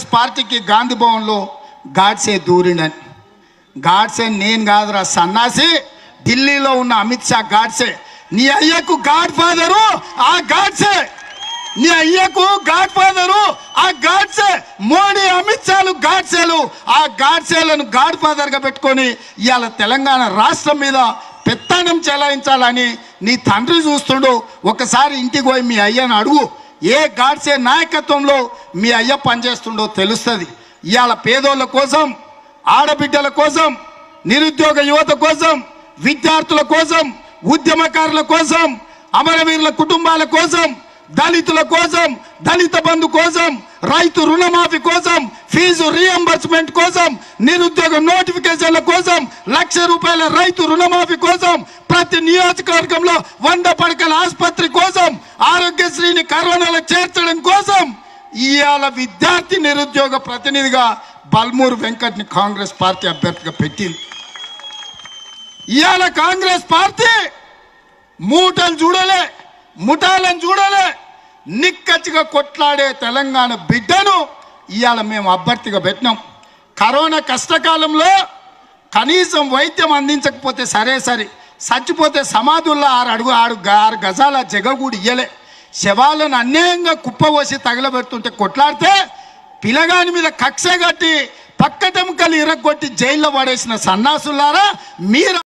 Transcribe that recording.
పార్టీకి గాంధీ భవన్లో గాడ్సే దూరిండని గాడ్సే నేను కాదురా సన్నాసి ఢిల్లీలో ఉన్న అమిత్ షా గాడ్సే నీ అయ్యకు గాడ్ ఫాదరు ఆ గాడ్సే నీ అయ్యకు గాడ్ ఫాదరు ఆ గాడ్సే మోడీ అమిత్ షాలు గాడ్సేలు ఆ గాడ్సేలను గాడ్ ఫాదర్ గా పెట్టుకొని ఇవాళ తెలంగాణ రాష్ట్రం మీద పెత్తనం చెలాయించాలని నీ తండ్రి చూస్తుండు ఒకసారి ఇంటికి పోయి మీ అయ్యను అడుగు ఏ గాడ్సే నాయకత్వంలో మీ అయ్య పనిచేస్తుండో తెలుస్తుంది ఇవాళ పేదోళ్ళ కోసం ఆడబిడ్డల కోసం నిరుద్యోగ యువత కోసం విద్యార్థుల కోసం ఉద్యమకారుల కోసం అమరవీరుల కుటుంబాల కోసం దళితుల కోసం దళిత బంధు కోసం రైతు రుణమాఫీ కోసం ఫీజు రీఎంబర్స్మెంట్ కోసం నిరుద్యోగ నోటిఫికేషన్ల కోసం లక్ష రూపాయల రైతు రుణమాఫీ కోసం ప్రతి నియోజకవర్గంలో వంద పడకల ఆసుపత్రి కోసం ఆరోగ్యశ్రీని కరోనాలో చేర్చడం కోసం ఇవాళ విద్యార్థి నిరుద్యోగ ప్రతినిధిగా బల్మూరు వెంకట్ని కాంగ్రెస్ పార్టీ అభ్యర్థిగా పెట్టింది ఇవాళ కాంగ్రెస్ పార్టీ మూటలు చూడలే ముఠాలను చూడలే నిక్కచ్చిగా కొట్లాడే తెలంగాణ బిడ్డను ఇవాళ మేము అభ్యర్థిగా పెట్టినాం కరోనా కష్టకాలంలో కనీసం వైద్యం అందించకపోతే సరే సరే చచ్చిపోతే సమాధుల్లో ఆరు అడుగు ఆరు గ- ఆరు గజాల జగ కూడా ఇయ్యలే శవాలను అన్యాయంగా కుప్పవోసి తగలబెడుతుంటే కొట్లాడితే పిలగాని మీద కక్ష కట్టి పక్కటెముకలు ఇరగొట్టి జైల్లో పడేసిన సన్నాసులారా మీరు